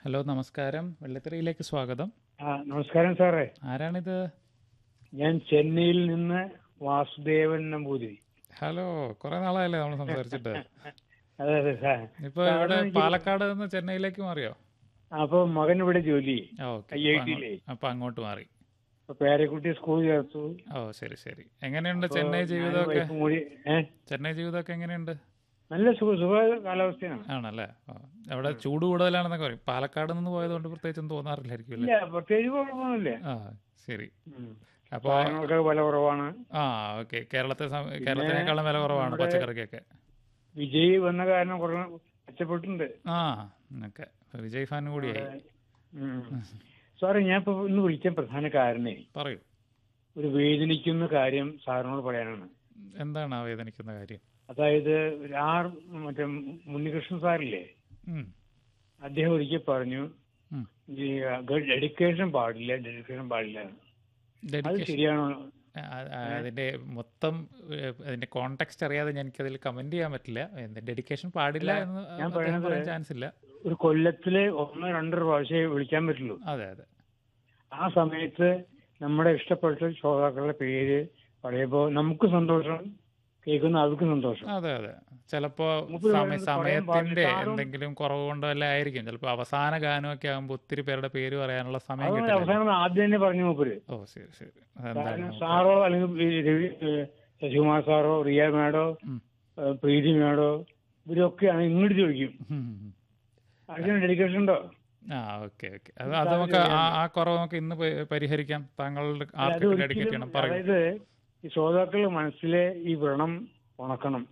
Hello നമസ്കാരം വെള്ളിത്തിരയിലേക്ക് സ്വാഗതം ആ നമസ്കാരം സാറേ ആരാണിത് ഞാൻ ചെന്നൈയിൽ നിന്ന് വാസുദേവൻ നമ്പൂതിരി ഹലോ കുറെ നാളായല്ലേ നമ്മൾ സംസാരിച്ചിട്ട് അതെ അതെ സാർ ഇപ്പൊ ഇവിടെ പാലക്കാട് നിന്ന് ചെന്നൈയിലേക്ക് മാറിയോ അപ്പൊ മകൻ ഇവിടെ ജോലി ചെയ്യും. ആ ഓക്കെ IIT യിലേ. അപ്പൊ അങ്ങോട്ട് മാറി അപ്പൊ പേരക്കുട്ടി സ്കൂൾ ചേർത്തു ഓ ശരി ശരി എങ്ങനെയുണ്ട് അപ്പൊ ചെന്നൈ ഞാനും ജീവിതമൊക്കെ വൈഫും കൂടി ഏ ചെന്നൈ ജീവിതമൊക്കെ എങ്ങനെയുണ്ട് നല്ല സുഖ സുഖ കാലാവസ്ഥയാണ് ആണല്ലേ ഓ, അവിടെ ചൂട് കൂടുതലാണെന്നൊക്കെ പറയും പാലക്കാട് നിന്ന് പോയതുകൊണ്ട് പ്രത്യേകിച്ച് ഒന്നും തോന്നാറില്ലായിരിക്കും അല്ലേ ഇല്ല പ്രത്യേകിച്ച് കുഴപ്പമൊന്നുമില്ല ആ ശരി ഉം. അപ്പൊ സാധനങ്ങൾക്ക് വില കുറവാണ് ആ ഓക്കെ കേരളത്തെ സം- കേരളത്തിനേക്കാളും വില കുറവാണ് നമ്മുടെ- പച്ചക്കറിക്കൊക്കെ വിജയ് വന്ന കാരണം കുറെ മെച്ചപ്പെട്ടിട്ടുണ്ട് ആ ഓക്കെ വിജയ് ഫാൻ കൂടിയായി ഉം. സാറേ ഞാൻ ഇപ്പൊ ഇന്ന് വിളിച്ച പ്രധാന കാരണേ പറയൂ ഒരു വേദനിക്കുന്ന കാര്യം സാറിനോട് പറയാനാണ് എന്താണ് ആ വേദനിക്കുന്ന കാര്യം അതായത് ആർ മറ്റേ ഉണ്ണികൃഷ്ണൻ സാറില്ലേ ഉം, അദ്ദേഹം ഒരിക്കൽ പറഞ്ഞു ഉം. ഈ ഡെഡിക്കേഷൻ പാടില്ല ഡെഡിക്കേഷൻ പാടില്ല എന്ന്. അത് Dedication. ശരിയാണോ ആ, ആ, അതിന്റെ മൊത്തം ഏഹ്, അതിന്റെ കോണ്ടെക്സ്റ്റ് അറിയാതെ എനിക്കതിൽ കമന്റ് ചെയ്യാൻ പറ്റില്ല ഡെഡിക്കേഷൻ പാടില്ല അല്ല, എന്ന് ഞാൻ അദ്ദേഹം പറയണത് പറയാൻ ചാൻസ് ഇല്ല ഒരു കൊല്ലത്തില് ഒന്നോ രണ്ടോ പ്രാവശ്യമേ വിളിക്കാൻ പറ്റുള്ളൂ അതെ അതെ ആ സമയത്ത് നമ്മുടെ ഇഷ്ടപ്പെട്ട ശ്രോതാക്കളുടെ പേര് പറയുമ്പോൾ നമുക്ക് സന്തോഷം കേൾക്കുന്ന അവർക്കും സന്തോഷം അതെ അതെ ചിലപ്പോ മൂപ്പര് സമയ പറയുന്നത് പറയാൻ സമയത്തിന്റെ പാടില്ല. സാറും- എന്തെങ്കിലും കുറവ് കൊണ്ടോ അല്ല ആയിരിക്കും ചിലപ്പോ അവസാന ഗാനമൊക്കെ ആകുമ്പോൾ ഒത്തിരി പേരുടെ പേര് പറയാനുള്ള സമയം അത് കിട്ടില്ല അവസാനം ആദ്യം തന്നെ പറഞ്ഞു മൂപ്പര് ഓ ശരി ശരി അതെന്തായാലും കാരണം നമുക്ക് സാറോ അല്ലെങ്കിൽ ഈ രവി ഏഹ് ശശികുമാർ സാറോ റിയ മാഡോ ഉം. ഏഹ് പ്രീതി മാഡോ ഇവരൊക്കെയാണ് ഇങ്ങോട്ട് ചോദിക്കും ഉം, ഉം, ഉം. അതിന് ഡെഡിക്കേഷൻ ഉണ്ടോ ആ ഓക്കെ ഓക്കെ അത് അത് നമുക്ക് ആ ആ കുറവ് നമുക്ക് ഇന്ന് പ- പരിഹരിക്കാം താങ്കളുടെ അത് ആർക്ക് ഡെഡിക്കേറ്റ് ഒരിക്കലും ചെയ്യണം പറയൂ അതായത് ഈ ശ്രോതാക്കളുടെ മനസ്സിലെ ഈ വ്രണം ഉണക്കണം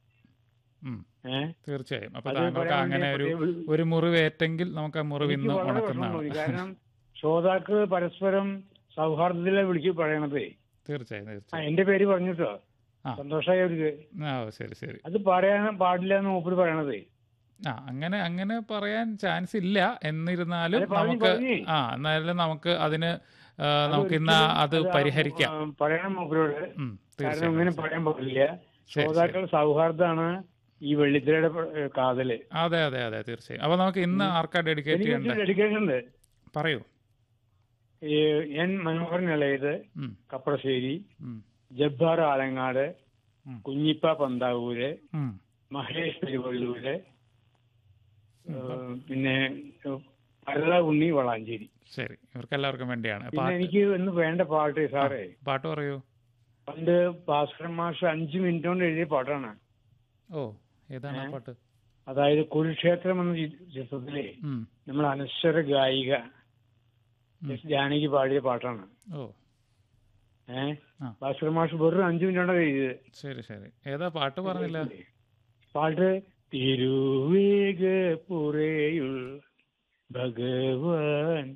ഉം, ഏഹ് തീർച്ചയായും അപ്പൊ അത് താങ്കൾക്ക് പറയാൻ അങ്ങനെ വേണ്ടി ഒരു പ്രത്യേകം ഒരു മുറിവ് ഏറ്റെങ്കിൽ നമുക്ക് ആ മുറിവ് എനിക്ക് ഇന്ന് വളരെ വിഷമം തോന്നി ഉണക്കുന്നതാണ് കാരണം ശ്രോതാക്കൾ പരസ്പരം സൗഹാർദ്ദത്തിലെ വിളിച്ച് പറയണതേ തീർച്ചയായും ആ തീർച്ചയായും എന്റെ പേര് പറഞ്ഞിട്ടോ ആ. സന്തോഷമായി അവർക്ക് ആ ഓ, ശരി ശരി അത് പറയാൻ പാടില്ല എന്ന് മൂപ്പര് പറയണതേ ആ അങ്ങനെ അങ്ങനെ പറയാൻ ചാൻസ് ഇല്ല എന്നിരുന്നാലും അല്ല, പറഞ്ഞു, നമുക്ക് പറഞ്ഞു. ആ എന്നാലും നമുക്ക് അതിന് ആ, അത് നമുക്ക് ഇന്ന് ഒരിക്കലും അത് ആ, പരിഹരിക്കാം ആ, പറയണം മൂപ്പരോട് ഉം, കാരണം തീർച്ചയായും ഇങ്ങനെ തീർച്ചയായും. പറയാൻ പാടില്ല ശരി, ശ്രോതാക്കൾ സൗഹാർദ്ദമാണ് ഈ വെള്ളിത്തിരയുടെ പ്ര- ഏ, കാതല് അതെ അതെ അതെ തീർച്ചയായും അപ്പൊ നമുക്ക് ഇന്ന് ആർക്കാ ഡെഡിക്കേറ്റ് എനിക്ക് ചെയ്യണ്ടേ ഡെഡിക്കേഷൻ ഉണ്ട് പറയൂ ഈ എൻ മനോഹരൻ ഇളയത് ഉം, കപ്പളശ്ശേരി ഉം, ജബ്ബാർ ആലങ്ങാട് ഉം. കുഞ്ഞിപ്പ പന്താവൂര് ഉം. മഹേഷ് പെരുവള്ളൂര് ഏഹ് പിന്നെ പരത ഉണ്ണി വളാഞ്ചേരി ശരി ഇവർക്ക് എല്ലാവർക്കും വേണ്ടിയാണ് പിന്നെ പാട്ട് എനിക്ക് ഇന്ന് വേണ്ട പാട്ട് സാറേ പാട്ട് പറയൂ പണ്ട് ഭാസ്കരൻ മാഷ് അഞ്ചു മിനിറ്റ് കൊണ്ട് എഴുതിയ പാട്ടാണ് ഓ ഏതാണ് ആ ഏ? പാട്ട് അതായത് കുരുക്ഷേത്രം എന്ന ചി- ചിത്രത്തിലെ ഉം, നമ്മൾ അനശ്വര ഗായിക ഉം. എസ് ജാനകി പാടിയ പാട്ടാണ് ഓ ഏഹ് ആ. ഭാസ്കരൻ മാഷ് വെറും അഞ്ചു മിനിറ്റ് കൊണ്ട് എഴുതിയത് ശരി ശരി ഏതാ പാട്ട് പറഞ്ഞില്ല പാട്ട് തിരുവേഗ പുറയുൾ ഭഗവാൻ